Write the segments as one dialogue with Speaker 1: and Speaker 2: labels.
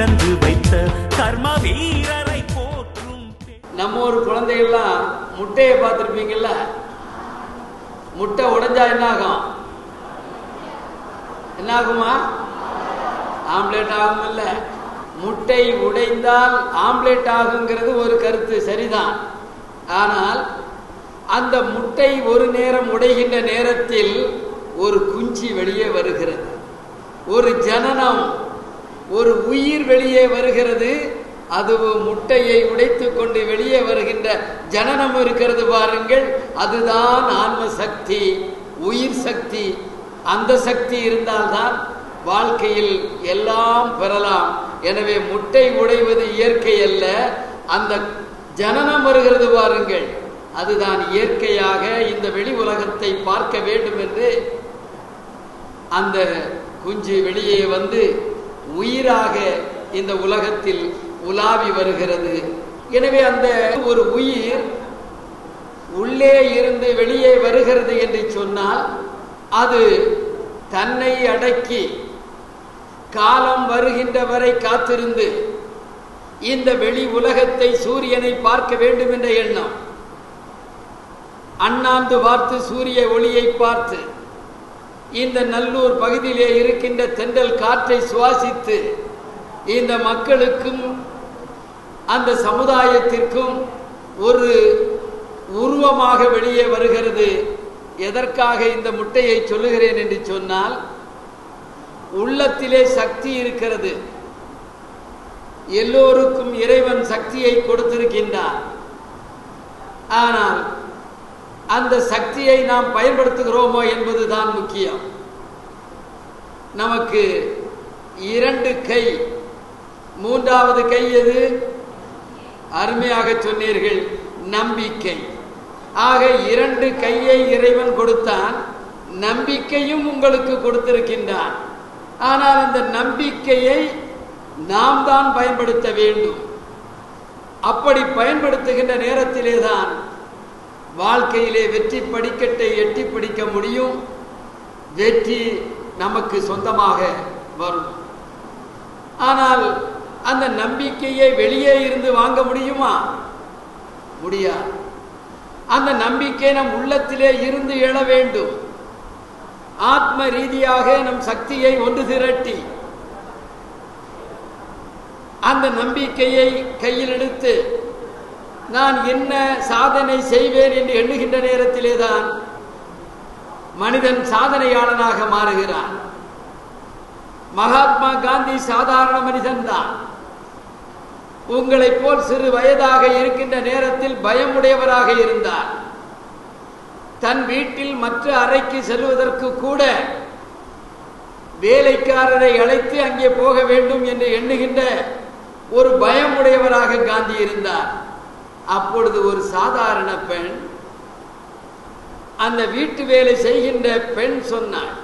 Speaker 1: திறந்து வைத்த கர்ம வீரரை போற்றும் பெ-
Speaker 2: நம்ம ஒரு குழந்தைகள்லாம் முட்டையை பார்த்துருப்பீங்கல்ல முட்டை உடைஞ்சா என்ன ஆகும் என்ன ஆகுமா ஆம்லேட் ஆகும் இல்ல முட்டை உடைந்தால் ஆம்லேட் ஆகுங்கிறது ஒரு கருத்து சரிதான் ஆனால் அந்த முட்டை ஒரு நேரம் உடைகின்ற நேரத்தில் ஒரு குஞ்சு வெளியே வருகிறது ஒரு ஜனனம் ஒரு உயிர் வெளியே வருகிறது அது முட்டையை உடைத்துக் கொண்டு வெளியே வருகின்ற ஜனனம் இருக்கிறது பாருங்கள் அதுதான் ஆன்ம சக்தி உயிர் சக்தி அந்த சக்தி இருந்தால்தான் வாழ்க்கையில் எல்லாம் பெறலாம் எனவே முட்டை உடைவது இயற்கை அல்ல அந்த ஜனனம் வருகிறது பாருங்கள் அதுதான் இயற்கையாக இந்த வெளி உலகத்தை பார்க்க வேண்டும் என்று அந்த குஞ்சு வெளியே வந்து உயிராக இந்த உலகத்தில் உலாவி வருகிறது எனவே அந்த ஒரு உயிர் உள்ளே இருந்து வெளியே வருகிறது என்று சொன்னால் அது தன்னை அடக்கி காலம் வருகின்ற வரை காத்திருந்து இந்த வெளி உலகத்தை சூரியனை பார்க்க வேண்டும் என்ற எண்ணம் அண்ணாந்து பார்த்து சூரிய ஒளியை பார்த்து இந்த நல்லூர் பகுதியிலே இருக்கின்ற தென்றல் காற்றை சுவாசித்து இந்த மக்களுக்கும் அந்த சமுதாயத்திற்கும் ஒரு உருவமாக வெளியே வருகிறது எதற்காக இந்த முட்டையை சொல்லுகிறேன் என்று சொன்னால் உள்ளத்திலே சக்தி இருக்கிறது எல்லோருக்கும் இறைவன் சக்தியை கொடுத்திருக்கின்றான் ஆனால் அந்த சக்தியை நாம் பயன்படுத்துகிறோமோ என்பதுதான் முக்கியம் நமக்கு இரண்டு கை மூன்றாவது கை எது அருமையாக சொன்னீர்கள் நம்பிக்கை ஆக இரண்டு கையை இறைவன் கொடுத்தான் நம்பிக்கையும் உங்களுக்கு கொடுத்திருக்கின்றான் ஆனால் அந்த நம்பிக்கையை நாம் தான் பயன்படுத்த வேண்டும் அப்படி பயன்படுத்துகின்ற நேரத்திலே தான் வாழ்க்கையிலே வெற்றி படிக்கட்டை எட்டி பிடிக்க முடியும் வெற்றி நமக்கு சொந்தமாக வரும் ஆனால் அந்த நம்பிக்கையை வெளியே இருந்து வாங்க முடியுமா முடியாது அந்த நம்பிக்கை நம் உள்ளத்திலே இருந்து எழ வேண்டும் ஆத்ம ரீதியாக நம் சக்தியை ஒன்று திரட்டி அந்த நம்பிக்கையை கையில் எடுத்து நான் என்ன சாதனை செய்வேன் என்று எண்ணுகின்ற நேரத்திலே தான் மனிதன் சாதனையாளனாக மாறுகிறான் மகாத்மா காந்தி சாதாரண மனிதன்தான் உங்களைப் போல் சிறு வயதாக இருக்கின்ற நேரத்தில் பயமுடையவராக இருந்தார் தன் வீட்டில் மற்ற அறைக்கு செல்வதற்கு கூட வேலைக்காரரை அழைத்து அங்கே போக வேண்டும் என்று எண்ணுகின்ற ஒரு பயமுடையவராக காந்தி இருந்தார் அப்பொழுது ஒரு சாதாரண பெண் அந்த வீட்டு வேலை செய்கின்ற பெண் சொன்னாள்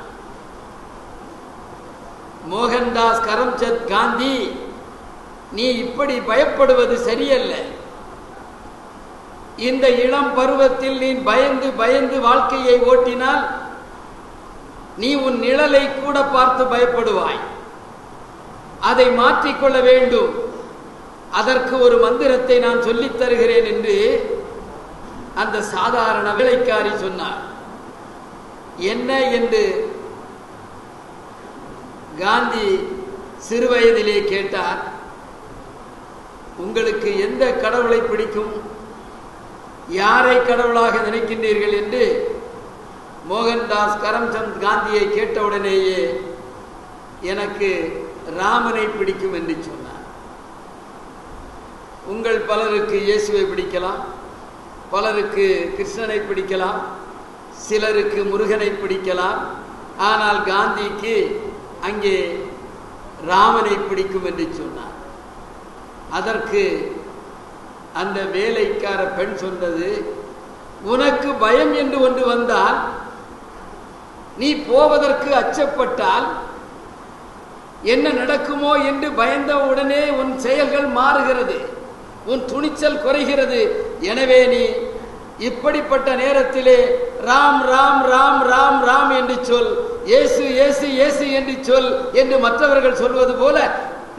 Speaker 2: மோகன்தாஸ் கரம்சந்த் காந்தி நீ இப்படி பயப்படுவது சரியல்ல இந்த இளம் பருவத்தில் நீ பயந்து பயந்து வாழ்க்கையை ஓட்டினால் நீ உன் நிழலை கூட பார்த்து பயப்படுவாய் அதை மாற்றிக்கொள்ள வேண்டும் அதற்கு ஒரு மந்திரத்தை நான் சொல்லித் தருகிறேன் என்று அந்த சாதாரண வேலைக்காரி சொன்னார் என்ன என்று காந்தி சிறுவயதிலே கேட்டார் உங்களுக்கு எந்த கடவுளை பிடிக்கும் யாரை கடவுளாக நினைக்கின்றீர்கள் என்று மோகன்தாஸ் கரம்சந்த் காந்தியை கேட்டவுடனேயே எனக்கு ராமனை பிடிக்கும் என்று சொன்னார் உங்கள் பலருக்கு இயேசுவை பிடிக்கலாம் பலருக்கு கிருஷ்ணனை பிடிக்கலாம் சிலருக்கு முருகனை பிடிக்கலாம் ஆனால் காந்திக்கு அங்கே ராமனை பிடிக்கும் என்று சொன்னார் அதற்கு அந்த வேலைக்கார பெண் சொன்னது உனக்கு பயம் என்று ஒன்று வந்தால் நீ போவதற்கு அச்சப்பட்டால் என்ன நடக்குமோ என்று பயந்த உடனே உன் செயல்கள் மாறுகிறது உன் துணிச்சல் குறைகிறது எனவே நீ இப்படிப்பட்ட நேரத்திலே ராம் ராம் ராம் ராம் ராம் என்று சொல் இயேசு இயேசு இயேசு என்று சொல் என்று மற்றவர்கள் சொல்வது போல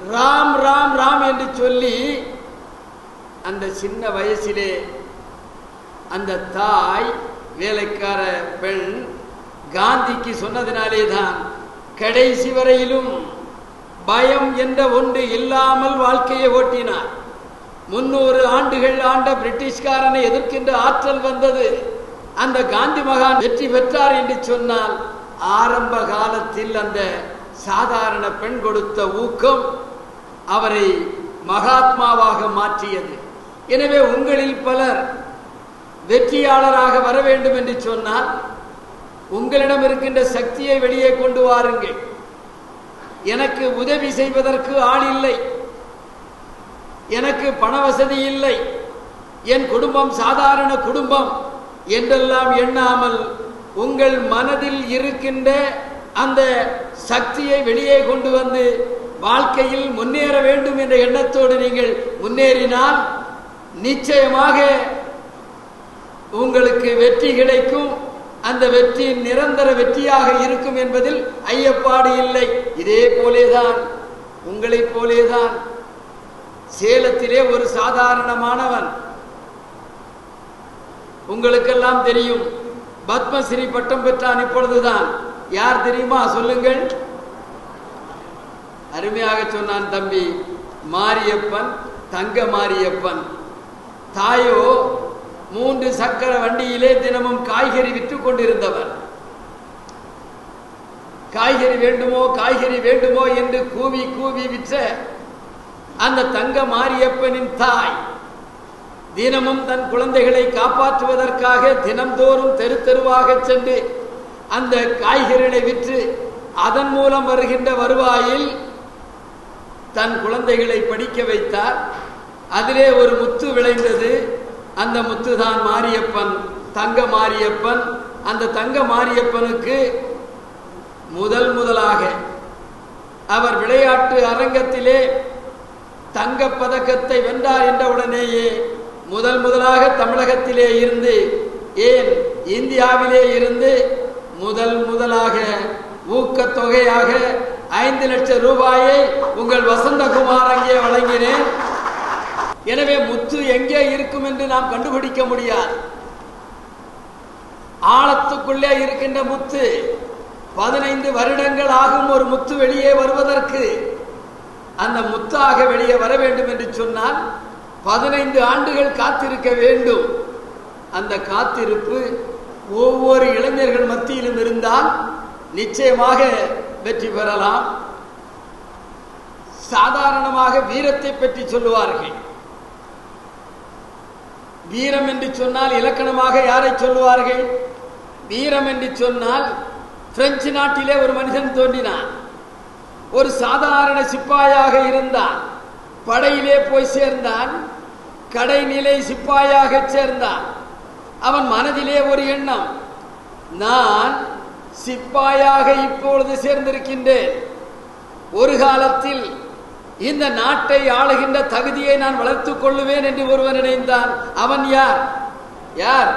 Speaker 2: ராம் ராம் ராம் என்று சொல்லி அந்த சின்ன வயசிலே அந்த தாய் வேலைக்கார பெண் காந்திக்கு சொன்னதினாலே தான் கடைசி வரையிலும் பயம் என்ற ஒன்று இல்லாமல் வாழ்க்கையை ஓட்டினார் முன்னூறு ஆண்டுகள் ஆண்ட பிரிட்டிஷ்காரனை எதிர்க்கின்ற ஆற்றல் வந்தது அந்த காந்தி மகான் வெற்றி பெற்றார் என்று சொன்னால் ஆரம்ப காலத்தில் அந்த சாதாரண பெண் கொடுத்த ஊக்கம் அவரை மகாத்மாவாக மாற்றியது எனவே உங்களில் பலர் வெற்றியாளராக வர வேண்டும் என்று சொன்னால் உங்களிடம் இருக்கின்ற சக்தியை வெளியே கொண்டு வாருங்கள் எனக்கு உதவி செய்வதற்கு ஆள் இல்லை எனக்கு பண வசதி இல்லை என் குடும்பம் சாதாரண குடும்பம் என்றெல்லாம் எண்ணாமல் உங்கள் மனதில் இருக்கின்ற அந்த சக்தியை வெளியே கொண்டு வந்து வாழ்க்கையில் முன்னேற வேண்டும் என்ற எண்ணத்தோடு நீங்கள் முன்னேறினால் நிச்சயமாக உங்களுக்கு வெற்றி கிடைக்கும் அந்த வெற்றி நிரந்தர வெற்றியாக இருக்கும் என்பதில் ஐயப்பாடு இல்லை இதே போலேதான் உங்களைப் போலேதான் சேலத்திலே ஒரு சாதாரணமானவன் உங்களுக்கெல்லாம் தெரியும் பத்மஸ்ரீ பட்டம் பெற்றான் இப்பொழுதுதான் யார் தெரியுமா சொல்லுங்கள் அருமையாக சொன்னான் தம்பி மாரியப்பன் தங்க மாரியப்பன் தாயோ மூன்று சக்கர வண்டியிலே தினமும் காய்கறி விற்று கொண்டிருந்தவர் காய்கறி வேண்டுமோ காய்கறி வேண்டுமோ என்று கூவி கூவி விற்ற அந்த தங்க மாரியப்பனின் தாய் தினமும் தன் குழந்தைகளை காப்பாற்றுவதற்காக தினம்தோறும் தெரு தெருவாக சென்று அந்த காய்கறிகளை விற்று அதன் மூலம் வருகின்ற வருவாயில் தன் குழந்தைகளை படிக்க வைத்தார் அதிலே ஒரு முத்து விளைந்தது அந்த முத்து தான் மாரியப்பன் தங்க மாரியப்பன் அந்த தங்க மாரியப்பனுக்கு முதல் முதலாக அவர் விளையாட்டு அரங்கத்திலே தங்க பதக்கத்தை வென்றார் என்ற உடனேயே முதல் முதலாக தமிழகத்திலே இருந்து ஏன் இந்தியாவிலே இருந்து முதல் முதலாக ஊக்கத்தொகையாக ஐந்து லட்சம் ரூபாயை உங்கள் வசந்தகுமார் அங்கே வழங்கினேன் எனவே முத்து எங்கே இருக்கும் என்று நாம் கண்டுபிடிக்க முடியாது ஆழத்துக்குள்ளே இருக்கின்ற முத்து பதினைந்து வருடங்கள் ஆகும் ஒரு முத்து வெளியே வருவதற்கு அந்த முத்தாக வெளியே வர வேண்டும் என்று சொன்னால் பதினைந்து ஆண்டுகள் காத்திருக்க வேண்டும் அந்த காத்திருப்பு ஒவ்வொரு இளைஞர்கள் மத்தியிலும் இருந்தால் நிச்சயமாக வெற்றி பெறலாம் சாதாரணமாக வீரத்தை பற்றி சொல்லுவார்கள் வீரம் என்று சொன்னால் இலக்கணமாக யாரை சொல்லுவார்கள் வீரம் என்று சொன்னால் பிரெஞ்சு நாட்டிலே ஒரு மனிதன் தோன்றினான் ஒரு சாதாரண சிப்பாயாக இருந்தான் படையிலே போய் சேர்ந்தான் கடைநிலை சிப்பாயாக சேர்ந்தான் அவன் மனதிலே ஒரு எண்ணம் நான் சிப்பாயாக இப்பொழுது சேர்ந்திருக்கின்றேன் ஒரு காலத்தில் இந்த நாட்டை ஆளுகின்ற தகுதியை நான் வளர்த்துக் கொள்ளுவேன் என்று ஒருவன் நினைந்தான் அவன் யார் யார்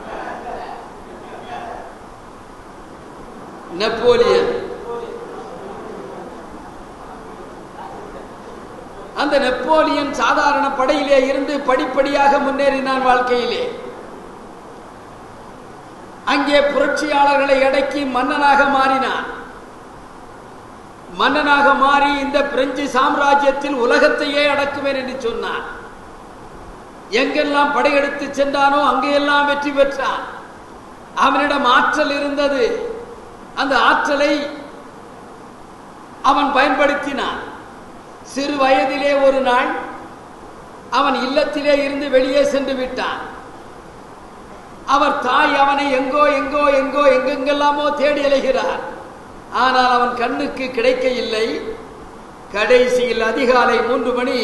Speaker 2: நெப்போலியன் அந்த நெப்போலியன் சாதாரண படையிலே இருந்து படிப்படியாக முன்னேறினான் வாழ்க்கையிலே அங்கே புரட்சியாளர்களை அடக்கி மன்னனாக மாறினான் மன்னனாக மாறி இந்த பிரெஞ்சு சாம்ராஜ்யத்தில் உலகத்தையே அடக்குவேன் என்று சொன்னான் எங்கெல்லாம் படையெடுத்து சென்றானோ அங்கெல்லாம் வெற்றி பெற்றான் அவனிடம் ஆற்றல் இருந்தது அந்த ஆற்றலை அவன் பயன்படுத்தினான் சிறு வயதிலே ஒரு நாள் அவன் இல்லத்திலே இருந்து வெளியே சென்று விட்டான் அவர் தாய் அவனை எங்கோ எங்கோ எங்கோ எங்கெங்கெல்லாமோ தேடி அலைகிறார் ஆனால் அவன் கண்ணுக்கு கிடைக்க இல்லை கடைசியில் அதிகாலை மூன்று மணி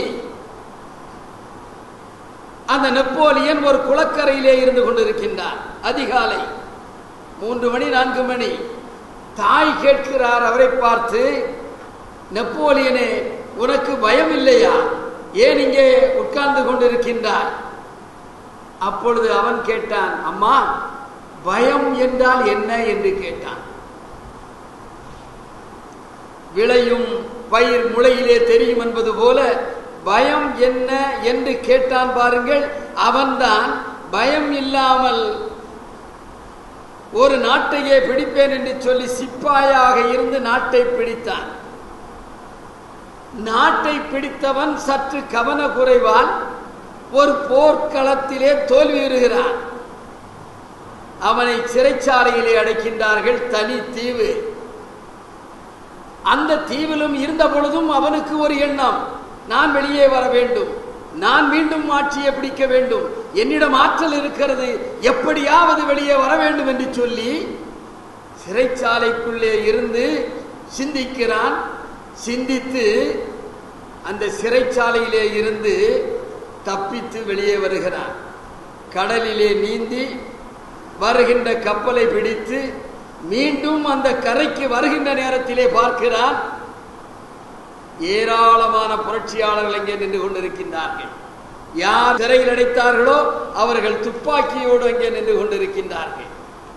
Speaker 2: அந்த நெப்போலியன் ஒரு குளக்கரையிலே இருந்து கொண்டிருக்கின்றான் அதிகாலை மூன்று மணி நான்கு மணி தாய் கேட்கிறார் அவரை பார்த்து நெப்போலியனே உனக்கு பயம் இல்லையா ஏன் இங்கே உட்கார்ந்து கொண்டிருக்கின்றாய் அப்பொழுது அவன் கேட்டான் அம்மா பயம் என்றால் என்ன என்று கேட்டான் விளையும் பயிர் முளையிலே தெரியும் என்பது போல பயம் என்ன என்று கேட்டான் பாருங்கள் அவன்தான் பயம் இல்லாமல் ஒரு நாட்டையே பிடிப்பேன் என்று சொல்லி சிப்பாயாக இருந்து நாட்டை பிடித்தான் நாட்டை பிடித்தவன் சற்று கவன குறைவால் ஒரு போர்க்களத்திலே தோல்வியுறுகிறான் அவனை சிறைச்சாலையிலே அடைக்கின்றார்கள் தனி தீவு அந்த தீவிலும் இருந்த பொழுதும் அவனுக்கு ஒரு எண்ணம் நான் வெளியே வர வேண்டும் நான் மீண்டும் ஆட்சியை பிடிக்க வேண்டும் என்னிடம் ஆற்றல் இருக்கிறது எப்படியாவது வெளியே வர வேண்டும் என்று சொல்லி சிறைச்சாலைக்குள்ளே இருந்து சிந்திக்கிறான் சிந்தித்து அந்த சிறைச்சாலையிலே இருந்து தப்பித்து வெளியே வருகிறான் கடலிலே நீந்தி வருகின்ற கப்பலை பிடித்து மீண்டும் அந்த கரைக்கு வருகின்ற நேரத்திலே பார்க்கிறான் ஏராளமான புரட்சியாளர்கள் அங்கே நின்று கொண்டிருக்கின்றார்கள் யார் சிறையில் அடைத்தார்களோ அவர்கள் துப்பாக்கியோடு அங்கே நின்று கொண்டிருக்கின்றார்கள்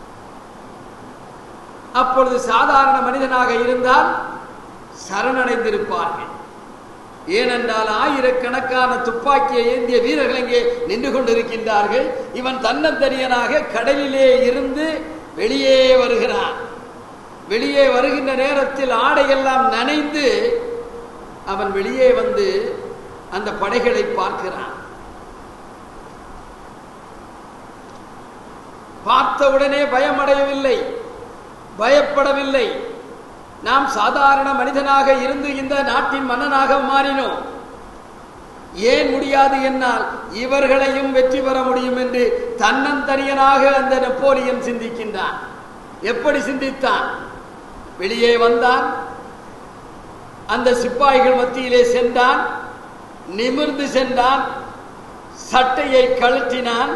Speaker 2: அப்பொழுது சாதாரண மனிதனாக இருந்தால் சரணடைந்திருப்பார்கள் ஏனென்றால் ஆயிரக்கணக்கான துப்பாக்கியை ஏந்திய வீரர்கள் அங்கே நின்று கொண்டிருக்கின்றார்கள் இவன் தன்னந்தனியனாக கடலிலே இருந்து வெளியே வருகிறான் வெளியே வருகின்ற நேரத்தில் ஆடையெல்லாம் நனைந்து அவன் வெளியே வந்து அந்த படைகளை பார்க்கிறான் பார்த்தவுடனே பயமடையவில்லை பயப்படவில்லை நாம் சாதாரண மனிதனாக இருந்து இந்த நாட்டின் மன்னனாக மாறினோம் ஏன் முடியாது என்னால் இவர்களையும் வெற்றி பெற முடியும் என்று தன்னந்தனியனாக அந்த நெப்போலியன் சிந்திக்கின்றான் எப்படி சிந்தித்தான் வெளியே வந்தான் அந்த சிப்பாய்கள் மத்தியிலே சென்றான் நிமிர்ந்து சென்றான் சட்டையை கழற்றினான்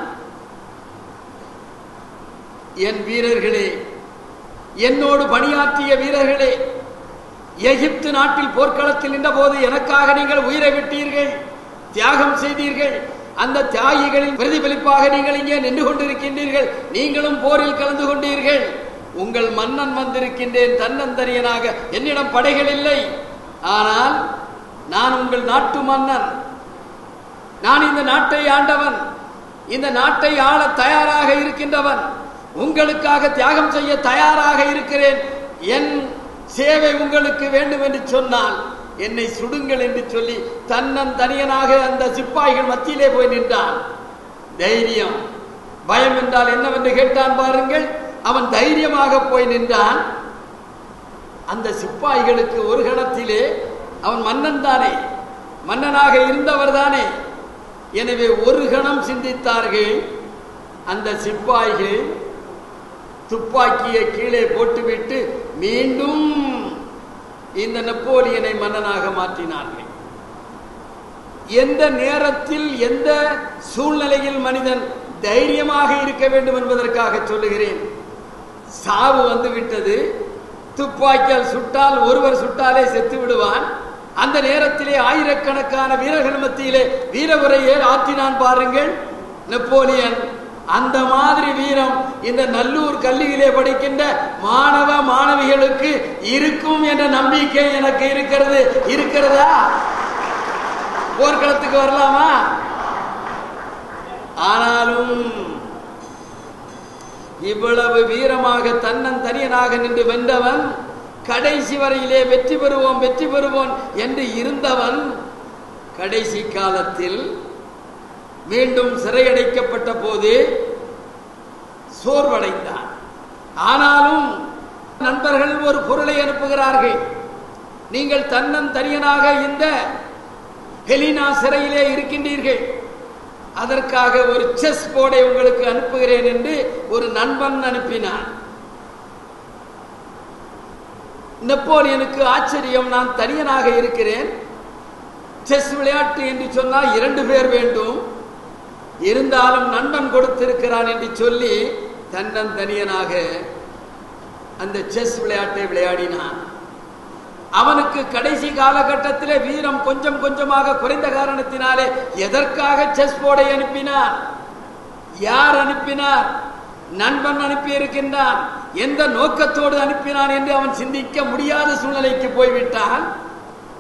Speaker 2: என் வீரர்களே என்னோடு பணியாற்றிய வீரர்களே எகிப்து நாட்டில் போர்க்களத்தில் நின்ற போது எனக்காக நீங்கள் உயிரை விட்டீர்கள் தியாகம் செய்தீர்கள் அந்த தியாகிகளின் பிரதிபலிப்பாக நீங்கள் இங்கே நின்று கொண்டிருக்கின்றீர்கள் நீங்களும் போரில் கலந்து கொண்டீர்கள் உங்கள் மன்னன் வந்திருக்கின்றேன் தன்னந்தனியனாக என்னிடம் படைகள் இல்லை ஆனால் நான் உங்கள் நாட்டு மன்னன் நான் இந்த நாட்டை ஆண்டவன் இந்த நாட்டை ஆள தயாராக இருக்கின்றவன் உங்களுக்காக தியாகம் செய்ய தயாராக இருக்கிறேன் என் சேவை உங்களுக்கு வேண்டும் என்று சொன்னால் என்னை சுடுங்கள் என்று சொல்லி தன்னன் தனியனாக அந்த சிப்பாய்கள் மத்தியிலே போய் நின்றான் தைரியம் பயம் என்றால் என்னவென்று கேட்டான் பாருங்கள் அவன் தைரியமாக போய் நின்றான் அந்த சிப்பாய்களுக்கு ஒரு கணத்திலே அவன் மன்னன் தானே மன்னனாக இருந்தவர் தானே எனவே ஒரு கணம் சிந்தித்தார்கள் அந்த சிப்பாய்கள் துப்பாக்கியை கீழே போட்டுவிட்டு மீண்டும் இந்த நெப்போலியனை மன்னனாக மாற்றினார்கள் எந்த நேரத்தில் எந்த சூழ்நிலையில் மனிதன் தைரியமாக இருக்க வேண்டும் என்பதற்காக சொல்லுகிறேன் சாவு வந்து விட்டது துப்பாக்கியால் சுட்டால் ஒருவர் சுட்டாலே செத்து விடுவான் அந்த நேரத்திலே ஆயிரக்கணக்கான வீரர்கள் மத்தியிலே வீரவுரையே ஆற்றினான் பாருங்கள் நெப்போலியன் அந்த மாதிரி வீரம் இந்த நல்லூர் கல்வியிலே படிக்கின்ற மாணவ மாணவிகளுக்கு இருக்கும் என்ற நம்பிக்கை எனக்கு இருக்கிறது இருக்கிறதா போர்க்களத்துக்கு வரலாமா ஆனாலும் இவ்வளவு வீரமாக தன்னன் தனியனாக நின்று வென்றவன் கடைசி வரையிலே வெற்றி பெறுவோம் வெற்றி பெறுவோம் என்று இருந்தவன் கடைசி காலத்தில் மீண்டும் சிறையடைக்கப்பட்ட போது சோர்வடைந்தான் ஆனாலும் நண்பர்கள் ஒரு பொருளை அனுப்புகிறார்கள் நீங்கள் தன்னன் தனியனாக இந்த ஹெலினா சிறையிலே இருக்கின்றீர்கள் அதற்காக ஒரு செஸ் போர்டை உங்களுக்கு அனுப்புகிறேன் என்று ஒரு நண்பன் அனுப்பினான் நெப்போலியனுக்கு ஆச்சரியம் நான் தனியனாக இருக்கிறேன் செஸ் விளையாட்டு என்று சொன்னால் இரண்டு பேர் வேண்டும் இருந்தாலும் நண்பன் கொடுத்திருக்கிறான் என்று சொல்லி தன்னன் தனியனாக அந்த செஸ் விளையாட்டை விளையாடினான் அவனுக்கு கடைசி காலகட்டத்திலே வீரம் கொஞ்சம் கொஞ்சமாக குறைந்த காரணத்தினாலே எதற்காக செஸ் போர்டை அனுப்பினார் யார் அனுப்பினார் நண்பன் அனுப்பி இருக்கின்றான் எந்த நோக்கத்தோடு அனுப்பினான் என்று அவன் சிந்திக்க முடியாத சூழ்நிலைக்கு போய்விட்டான்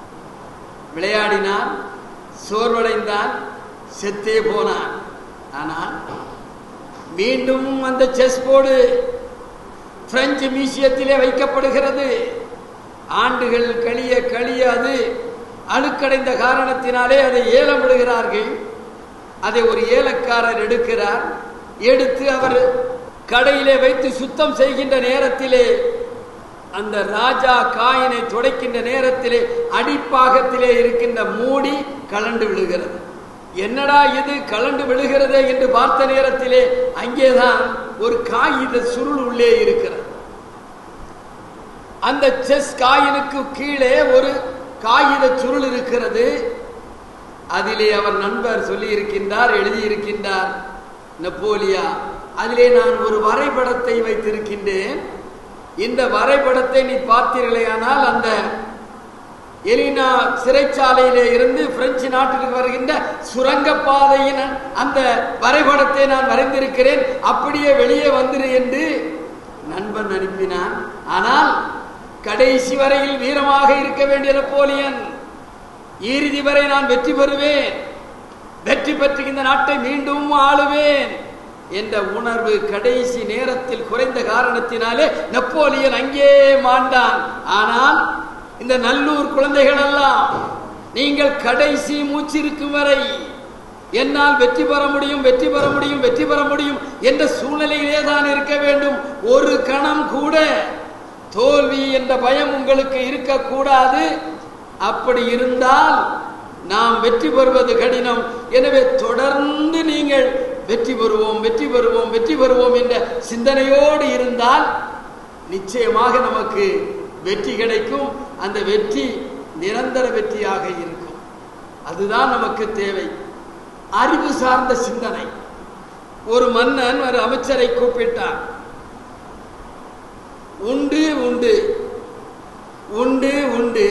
Speaker 2: விளையாடினான் சோர்வடைந்தான் செத்தே போனான் ஆனால் மீண்டும் அந்த செஸ் போர்டு பிரெஞ்சு மியூசியத்திலே வைக்கப்படுகிறது ஆண்டுகள் கழிய கழிய அது அழுக்கடைந்த காரணத்தினாலே அதை ஏலம் விடுகிறார்கள் அதை ஒரு ஏலக்காரர் எடுக்கிறார் எடுத்து அவர் கடையிலே வைத்து சுத்தம் செய்கின்ற நேரத்திலே அந்த ராஜா காயினை துடைக்கின்ற நேரத்திலே அடிப்பாகத்திலே இருக்கின்ற மூடி கலண்டு விழுகிறது என்னடா இது கலண்டு விழுகிறது என்று பார்த்த நேரத்திலே அங்கேதான் ஒரு காகித சுருள் உள்ளே இருக்கிறது அந்த செஸ் காயினுக்கு கீழே ஒரு காகித சுருள் இருக்கிறது அதிலே அவர் நண்பர் சொல்லி இருக்கின்றார் எழுதியிருக்கின்றார் நெப்போலியா அதிலே நான் ஒரு வரைபடத்தை வைத்திருக்கின்றேன் இந்த வரைபடத்தை நீ பார்த்தீர்களேயானால் அந்த எலினா சிறைச்சாலையிலே இருந்து பிரெஞ்சு நாட்டிற்கு வருகின்ற சுரங்கப்பாதையின் அந்த வரைபடத்தை நான் வரைந்திருக்கிறேன் அப்படியே வெளியே வந்துரு என்று நண்பன் அனுப்பினான் ஆனால் கடைசி வரையில் வீரமாக இருக்க வேண்டிய நெப்போலியன் இறுதி வரை நான் வெற்றி பெறுவேன் வெற்றி பெற்று இந்த நாட்டை மீண்டும் ஆளுவேன் என்ற உணர்வு கடைசி நேரத்தில் குறைந்த காரணத்தினாலே நெப்போலியன் அங்கே மாண்டான் ஆனால் இந்த நல்லூர் குழந்தைகள் எல்லாம் நீங்கள் கடைசி மூச்சிருக்கும் வரை என்னால் வெற்றி பெற முடியும் வெற்றி பெற முடியும் வெற்றி பெற முடியும் என்ற சூழ்நிலையிலே தான் இருக்க வேண்டும் ஒரு கணம் கூட தோல்வி என்ற பயம் உங்களுக்கு இருக்கக்கூடாது அப்படி இருந்தால் நாம் வெற்றி பெறுவது கடினம் எனவே தொடர்ந்து நீங்கள் வெற்றி பெறுவோம் வெற்றி பெறுவோம் வெற்றி பெறுவோம் என்ற சிந்தனையோடு இருந்தால் நிச்சயமாக நமக்கு வெற்றி கிடைக்கும் அந்த வெற்றி நிரந்தர வெற்றியாக இருக்கும் அதுதான் நமக்கு தேவை அறிவு சார்ந்த சிந்தனை ஒரு மன்னன் ஒரு அமைச்சரை கூப்பிட்டார் உண்டு உண்டு உண்டு உண்டு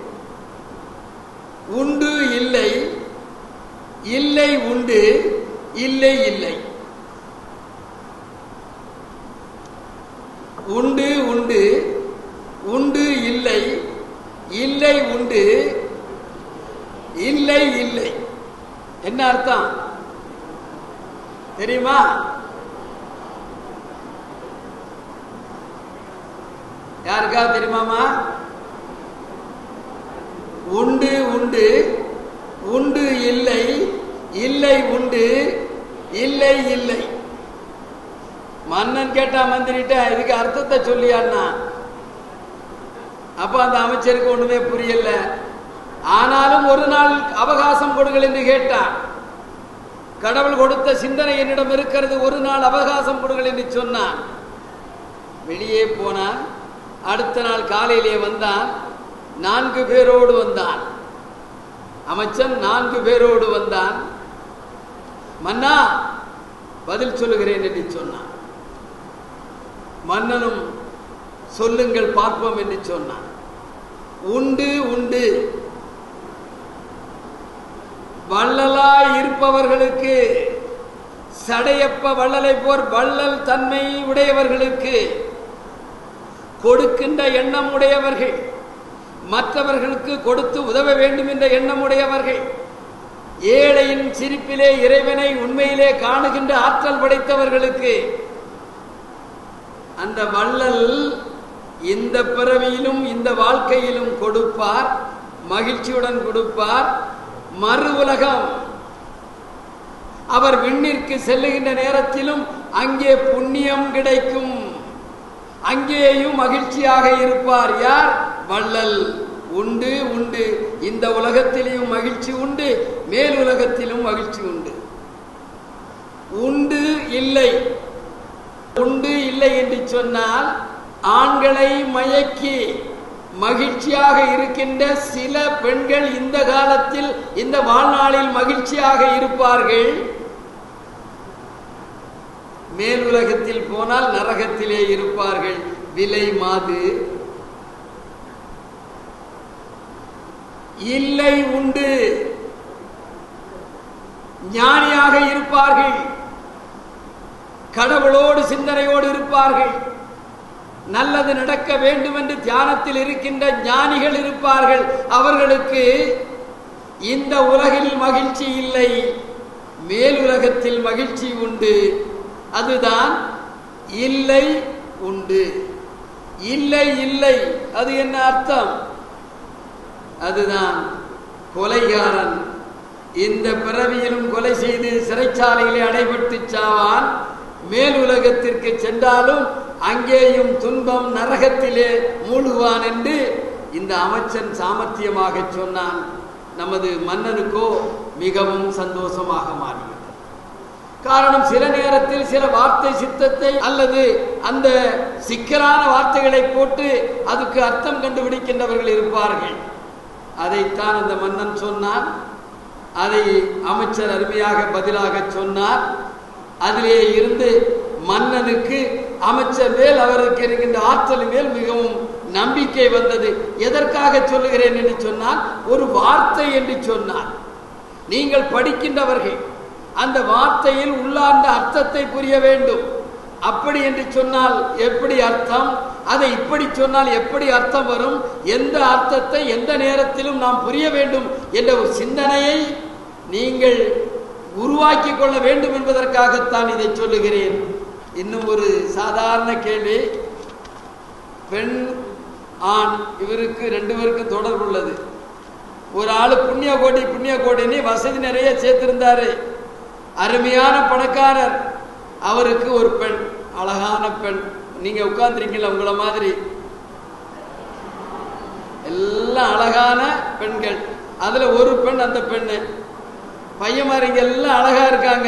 Speaker 2: உண்டு இல்லை இல்லை உண்டு இல்லை இல்லை உண்டு உண்டு உண்டு இல்லை இல்லை உண்டு இல்லை இல்லை என்ன அர்த்தம் தெரியுமா யாருக்கா தெரியுமாமா உண்டு உண்டு உண்டு இல்லை இல்லை உண்டு இல்லை இல்லை மன்னன் கேட்டா மந்திரிட்ட இதுக்கு அர்த்தத்தை சொல்லியான்னா அப்ப அந்த அமைச்சருக்கு ஒண்ணுமே புரியல ஆனாலும் ஒரு நாள் அவகாசம் கொடுங்கள் என்று கேட்டான் கடவுள் கொடுத்த சிந்தனை என்னிடம் இருக்கிறது ஒரு நாள் அவகாசம் கொடுங்கள் என்று சொன்னான் வெளியே போனான் அடுத்த நாள் காலையிலே வந்தான் நான்கு பேரோடு வந்தான் அமைச்சன் நான்கு பேரோடு வந்தான் மன்னா பதில் சொல்லுகிறேன் என்று சொன்னான் மன்னனும் சொல்லுங்கள் பார்ப்போம் என்று சொன்னான் உண்டு உண்டு வள்ளலாய் இருப்பவர்களுக்கு சடையப்ப வள்ளலை போர் வள்ளல் தன்மை உடையவர்களுக்கு கொடுக்கின்ற எண்ணம் உடையவர்கள் மற்றவர்களுக்கு கொடுத்து உதவ வேண்டும் என்ற எண்ணம் உடையவர்கள் ஏழையின் சிரிப்பிலே இறைவனை உண்மையிலே காணுகின்ற ஆற்றல் படைத்தவர்களுக்கு அந்த வள்ளல் இந்த பிறவியிலும் இந்த வாழ்க்கையிலும் கொடுப்பார் மகிழ்ச்சியுடன் கொடுப்பார் மறு உலகம் அவர் விண்ணிற்கு செல்லுகின்ற நேரத்திலும் அங்கே புண்ணியம் கிடைக்கும் அங்கேயும் மகிழ்ச்சியாக இருப்பார் யார் வள்ளல் உண்டு உண்டு இந்த உலகத்திலும் மகிழ்ச்சி உண்டு மேல் உலகத்திலும் மகிழ்ச்சி உண்டு உண்டு இல்லை உண்டு இல்லை என்று சொன்னால் ஆண்களை மயக்கி மகிழ்ச்சியாக இருக்கின்ற சில பெண்கள் இந்த காலத்தில் இந்த வாழ்நாளில் மகிழ்ச்சியாக இருப்பார்கள் மேல் உலகத்தில் போனால் நரகத்திலே இருப்பார்கள் விலை மாது இல்லை உண்டு ஞானியாக இருப்பார்கள் கடவுளோடு சிந்தனையோடு இருப்பார்கள் நல்லது நடக்க வேண்டும் என்று தியானத்தில் இருக்கின்ற ஞானிகள் இருப்பார்கள் அவர்களுக்கு இந்த உலகில் மகிழ்ச்சி இல்லை மேலுலகத்தில் மகிழ்ச்சி உண்டு அதுதான் இல்லை உண்டு இல்லை இல்லை அது என்ன அர்த்தம் அதுதான் கொலைகாரன் இந்த பிறவியிலும் கொலை செய்து சிறைச்சாலையிலே அடைபட்டு சாவான் மேலுலகத்திற்கு சென்றாலும் அங்கேயும் துன்பம் நரகத்திலே மூழ்குவான் என்று இந்த அமைச்சன் சாமர்த்தியமாக சொன்னான் நமது மன்னனுக்கோ மிகவும் சந்தோஷமாக மாறியது காரணம் சில நேரத்தில் சில வார்த்தை சித்தத்தை அல்லது அந்த சிக்கலான வார்த்தைகளை போட்டு அதுக்கு அர்த்தம் கண்டுபிடிக்கின்றவர்கள் இருப்பார்கள் அதைத்தான் அந்த மன்னன் சொன்னான் அதை அமைச்சர் அருமையாக பதிலாக சொன்னார் அதிலே இருந்து மன்னனுக்கு அமைச்சர் மேல் அவருக்கு இருக்கின்ற ஆற்றல் மேல் மிகவும் நம்பிக்கை வந்தது எதற்காக சொல்லுகிறேன் என்று சொன்னால் ஒரு வார்த்தை என்று சொன்னார் நீங்கள் படிக்கின்றவர்கள் அந்த வார்த்தையில் உள்ளார்ந்த அர்த்தத்தை புரிய வேண்டும் அப்படி என்று சொன்னால் எப்படி அர்த்தம் அதை இப்படி சொன்னால் எப்படி அர்த்தம் வரும் எந்த அர்த்தத்தை எந்த நேரத்திலும் நாம் புரிய வேண்டும் என்ற ஒரு சிந்தனையை நீங்கள் உருவாக்கி கொள்ள வேண்டும் என்பதற்காகத்தான் இதை சொல்லுகிறேன் இன்னும் ஒரு சாதாரண கேள்வி பெண் ஆண் இவருக்கு ரெண்டு பேருக்கும் தொடர்பு உள்ளது ஒரு ஆளு புண்ணிய கோடி புண்ணிய கோடின்னு வசதி நிறைய சேர்த்திருந்தாரு அருமையான பணக்காரர் அவருக்கு ஒரு பெண் அழகான பெண் நீங்க உட்கார்ந்துருக்கீங்களா உங்களை மாதிரி எல்லாம் அழகான பெண்கள் அதுல ஒரு பெண் அந்த பெண்ணு பையன்மாரிங்க எல்லாம் அழகா இருக்காங்க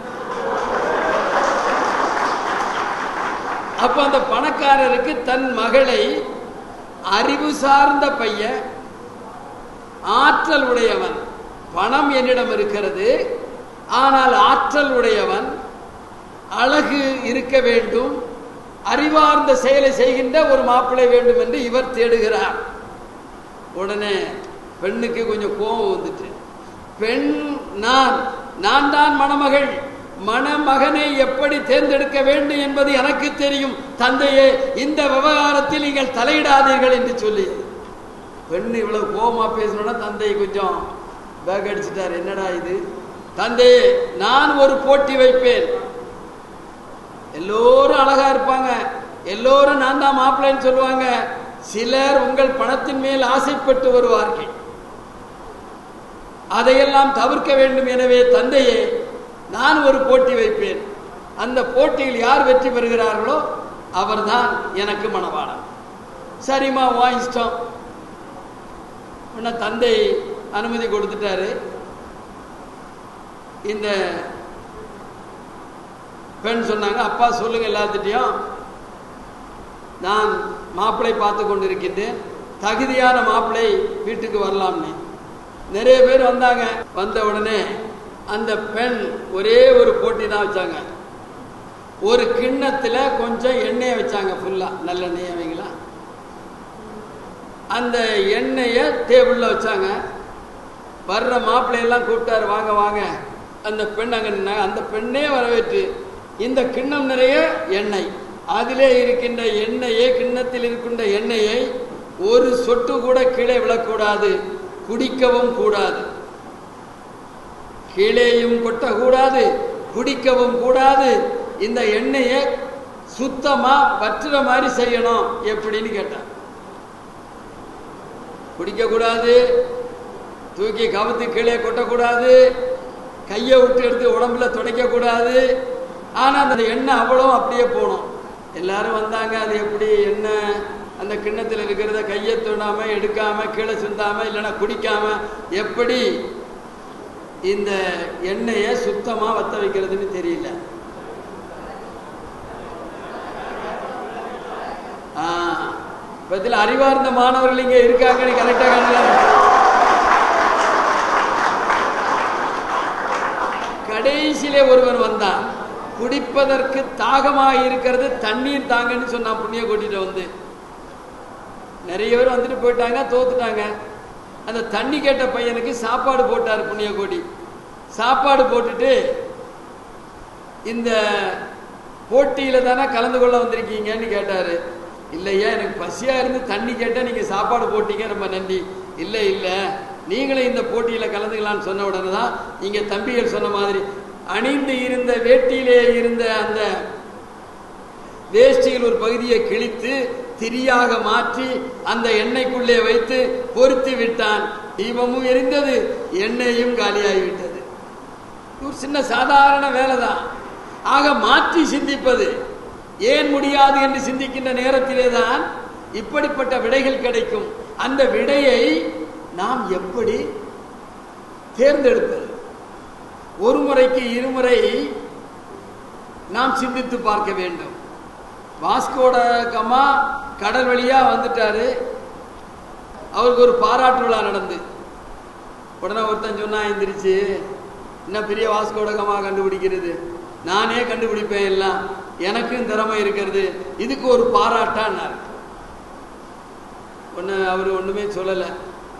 Speaker 2: அப்ப அந்த பணக்காரருக்கு தன் மகளை அறிவு சார்ந்த பையன் ஆற்றல் உடையவன் பணம் என்னிடம் இருக்கிறது ஆனால் ஆற்றல் உடையவன் அழகு இருக்க வேண்டும் அறிவார்ந்த செயலை செய்கின்ற ஒரு மாப்பிள்ளை வேண்டும் என்று இவர் தேடுகிறார் உடனே பெண்ணுக்கு கொஞ்சம் கோபம் வந்துட்டு பெண் நான் நான் தான் மணமகள் மணமகனை எப்படி தேர்ந்தெடுக்க வேண்டும் என்பது எனக்கு தெரியும் தந்தையே இந்த விவகாரத்தில் நீங்கள் தலையிடாதீர்கள் என்று சொல்லி பெண் இவ்வளவு கோபமா பேசணும்னா தந்தை கொஞ்சம் பேக் அடிச்சிட்டார் என்னடா இது தந்தையே நான் ஒரு போட்டி வைப்பேன் எல்லோரும் அழகா இருப்பாங்க எல்லோரும் நான் தான் மாப்பிள்ளைன்னு சொல்லுவாங்க சிலர் உங்கள் பணத்தின் மேல் ஆசைப்பட்டு வருவார்கள் அதையெல்லாம் தவிர்க்க வேண்டும் எனவே தந்தையே நான் ஒரு போட்டி வைப்பேன் அந்த போட்டியில் யார் வெற்றி பெறுகிறார்களோ அவர்தான் எனக்கு மனவாளன் சரிம்மா உன் இஷ்டம் உன்னை தந்தை அனுமதி கொடுத்துட்டாரு இந்த பெண் சொன்னாங்க அப்பா சொல்லுங்க எல்லாத்திட்டையும் நான் மாப்பிளை பார்த்து கொண்டிருக்கின்றேன் தகுதியான மாப்பிளை வீட்டுக்கு வரலாம்னு நிறைய பேர் வந்தாங்க வந்த உடனே அந்த பெண் ஒரே ஒரு போட்டி தான் வச்சாங்க ஒரு கிண்ணத்துல கொஞ்சம் எண்ணெயை வச்சாங்க ஃபுல்லா நல்ல எண்ணெயை வைங்களா அந்த எண்ணெயை டேபிள்ல வச்சாங்க வர்ற மாப்பிள்ளையெல்லாம் கூப்பிட்டாரு வாங்க வாங்க அந்த பெண் அங்க நின்னாங்க அந்த பெண்ணே வரவேற்று இந்த கிண்ணம் நிறைய எண்ணெய் அதிலே இருக்கின்ற எண்ணெயை கிண்ணத்தில் இருக்கின்ற எண்ணெயை ஒரு சொட்டு கூட கீழே விழக்கூடாது குடிக்கவும் கூடாது கீழேயும் கொட்டக்கூடாது குடிக்கவும் கூடாது இந்த எண்ணெயை சுத்தமா வற்றுற மாதிரி செய்யணும் எப்படின்னு கேட்டான் குடிக்க கூடாது தூக்கி கவுத்து கீழே கொட்டக்கூடாது கையை விட்டு எடுத்து உடம்புல துடைக்க கூடாது ஆனா அந்த எண்ணெய் அவ்வளவு அப்படியே போகணும் எல்லாரும் வந்தாங்க அது எப்படி எண்ணெய் அந்த கிண்ணத்தில் இருக்கிறத கையை தொடாம எடுக்காம கீழே சிந்தாம இல்லைன்னா குடிக்காம எப்படி இந்த எண்ணெயை சுத்தமா வத்த வைக்கிறதுன்னு தெரியல ஆ, பத்தில அறிவார்ந்த மாணவர்கள் இங்க இருக்காங்கன்னு கரெக்டா காணலாம் கடைசியிலே ஒருவன் வந்தான் குடிப்பதற்கு தாகமாக இருக்கிறது தண்ணீர் தாங்கன்னு சொன்னான் புண்ணிய கொட்டிட்ட வந்து நிறைய பேர் வந்துட்டு போயிட்டாங்க தோத்துட்டாங்க அந்த தண்ணி கேட்ட பையனுக்கு சாப்பாடு போட்டார் புண்ணிய கோடி சாப்பாடு போட்டுட்டு இந்த போட்டியில தானே கலந்து கொள்ள வந்திருக்கீங்கன்னு கேட்டாரு இல்லையா எனக்கு பசியா இருந்து தண்ணி கேட்டா நீங்க சாப்பாடு போட்டீங்க ரொம்ப நன்றி இல்லை இல்லை நீங்களும் இந்த போட்டியில கலந்துக்கலாம்னு சொன்ன உடனே தான் இங்க தம்பிகள் சொன்ன மாதிரி அணிந்து இருந்த வேட்டியிலே இருந்த அந்த வேஷ்டியில் ஒரு பகுதியை கிழித்து திரியாக மாற்றி அந்த எண்ணெய்க்குள்ளே வைத்து பொருத்தி விட்டான் தீபமும் எரிந்தது எண்ணெயும் காலியாகிவிட்டது இது ஒரு சின்ன சாதாரண வேலைதான் ஆக மாற்றி சிந்திப்பது ஏன் முடியாது என்று சிந்திக்கின்ற நேரத்திலே தான் இப்படிப்பட்ட விடைகள் கிடைக்கும் அந்த விடையை நாம் எப்படி தேர்ந்தெடுப்பது ஒரு முறைக்கு இருமுறை நாம் சிந்தித்து பார்க்க வேண்டும் வாஸ்கோட கமா கடல் வழியா வந்துட்டாரு அவருக்கு ஒரு பாராட்டு விழா நடந்து உடனே ஒருத்தன் சொன்னா எந்திரிச்சு என்ன பெரிய வாஸ்கோட கமா கண்டுபிடிக்கிறது நானே கண்டுபிடிப்பேன் எல்லாம் எனக்கும் திறமை இருக்கிறது இதுக்கு ஒரு பாராட்டான்னாரு ஒன்று அவர் ஒன்றுமே சொல்லலை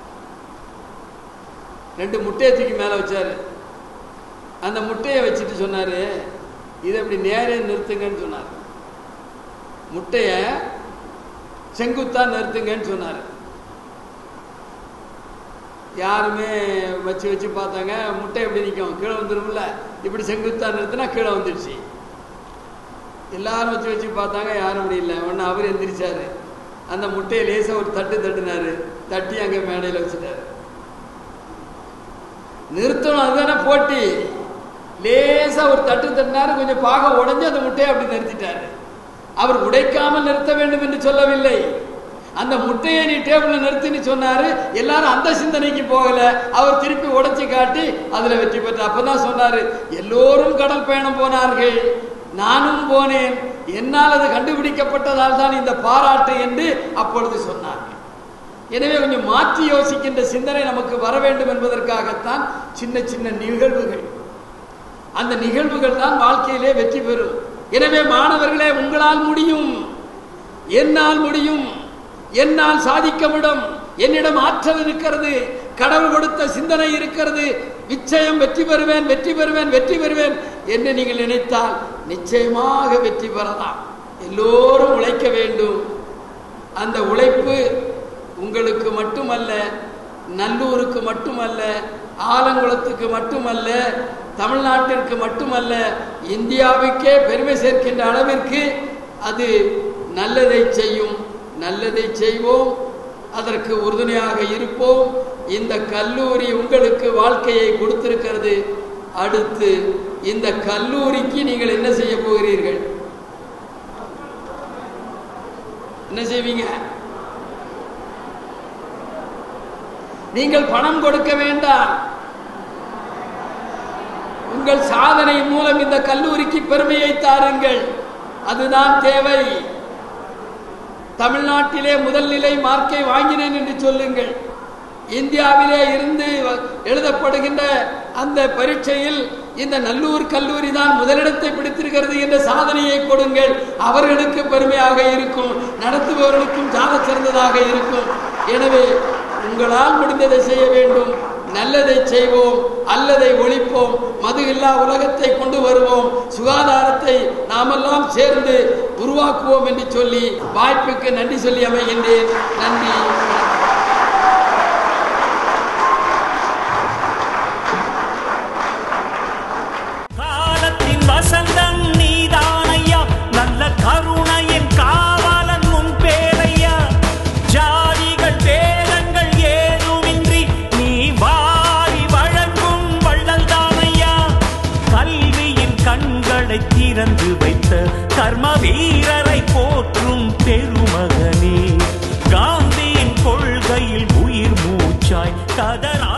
Speaker 2: ரெண்டு முட்டையை தூக்கி மேலே வச்சாரு அந்த முட்டையை வச்சுட்டு சொன்னாரு இதை இப்படி நேரே நிறுத்துங்கன்னு சொன்னார் முட்டைய செங்குத்தா நிறுத்துங்கன்னு சொன்னார் யாருமே வச்சு வச்சு பார்த்தாங்க முட்டை எப்படி நிற்கும் கீழே வந்துரும்ல இப்படி செங்குத்தா நிறுத்தினா கீழே வந்துடுச்சு எல்லாரும் வச்சு வச்சு பார்த்தாங்க யாரும் முடியல ஒன்று அவர் எந்திரிச்சாரு அந்த முட்டையை லேசாக ஒரு தட்டு தட்டுனாரு தட்டி அங்கே மேடையில் வச்சுட்டாரு நிறுத்தணும் அதுதானே போட்டி லேசா ஒரு தட்டு தட்டினாரு கொஞ்சம் பாக உடைஞ்சு அந்த முட்டையை அப்படி நிறுத்திட்டாரு அவர் உடைக்காமல் நிறுத்த வேண்டும் என்று சொல்லவில்லை அந்த முட்டையை நீ டேபிள்ல நிறுத்தின்னு சொன்னாரு எல்லாரும் அந்த சிந்தனைக்கு போகல அவர் திருப்பி உடைச்சு காட்டி அதுல வெற்றி பெற்ற அப்பதான் சொன்னாரு எல்லோரும் கடல் பயணம் போனார்கள் நானும் போனேன் என்னால் அது கண்டுபிடிக்கப்பட்டதால் தான் இந்த பாராட்டு என்று அப்பொழுது சொன்னார் எனவே கொஞ்சம் மாற்றி யோசிக்கின்ற சிந்தனை நமக்கு வர வேண்டும் என்பதற்காகத்தான் சின்ன சின்ன நிகழ்வுகள் அந்த நிகழ்வுகள் தான் வாழ்க்கையிலே வெற்றி பெறும் எனவே மாணவர்களே உங்களால் முடியும் என்னால் முடியும் என்னால் சாதிக்க விடும் என்னிடம் ஆற்றல் இருக்கிறது கடவுள் கொடுத்த சிந்தனை இருக்கிறது நிச்சயம் வெற்றி பெறுவேன் வெற்றி பெறுவேன் வெற்றி பெறுவேன் என்று நீங்கள் நினைத்தால் நிச்சயமாக வெற்றி பெறலாம் எல்லோரும் உழைக்க வேண்டும் அந்த உழைப்பு உங்களுக்கு மட்டுமல்ல நல்லூருக்கு மட்டுமல்ல ஆலங்குளத்துக்கு மட்டுமல்ல தமிழ்நாட்டிற்கு மட்டுமல்ல இந்தியாவுக்கே பெருமை சேர்க்கின்ற அளவிற்கு அது நல்லதை செய்யும் நல்லதை செய்வோம் அதற்கு உறுதுணையாக இருப்போம் இந்த கல்லூரி உங்களுக்கு வாழ்க்கையை கொடுத்திருக்கிறது அடுத்து இந்த கல்லூரிக்கு நீங்கள் என்ன செய்ய போகிறீர்கள் என்ன செய்வீங்க நீங்கள் பணம் கொடுக்க வேண்டாம் உங்கள் சாதனை மூலம் இந்த கல்லூரிக்கு பெருமையை தாருங்கள் அதுதான் தேவை தமிழ்நாட்டிலே முதல் நிலை மார்க்கை வாங்கினேன் என்று சொல்லுங்கள் இந்தியாவிலே இருந்து எழுதப்படுகின்ற அந்த பரீட்சையில் இந்த நல்லூர் கல்லூரி தான் முதலிடத்தை பிடித்திருக்கிறது என்ற சாதனையை கொடுங்கள் அவர்களுக்கு பெருமையாக இருக்கும் நடத்துபவர்களுக்கும் சாத சிறந்ததாக இருக்கும் எனவே உங்களால் முடிந்ததை செய்ய வேண்டும் நல்லதை செய்வோம் அல்லதை ஒழிப்போம் மது இல்லா உலகத்தை கொண்டு வருவோம் சுகாதாரத்தை நாமெல்லாம் சேர்ந்து உருவாக்குவோம் என்று சொல்லி வாய்ப்புக்கு நன்றி சொல்லி அமைகின்றேன் நன்றி
Speaker 1: காலத்தின் வசந்தம் நீதானையா நல்ல கருணையின் காவலன் உன் பேரையா ஜாதிகள் வேதங்கள் ஏதுமின்றி நீ வாரி வழங்கும் வள்ளல் தானையா கல்வியின் கண்களை திறந்து வைத்த கர்ம வீரரை போற்றும் பெருமகனே காந்தியின் கொள்கையில் உயிர் மூச்சாய் கதரா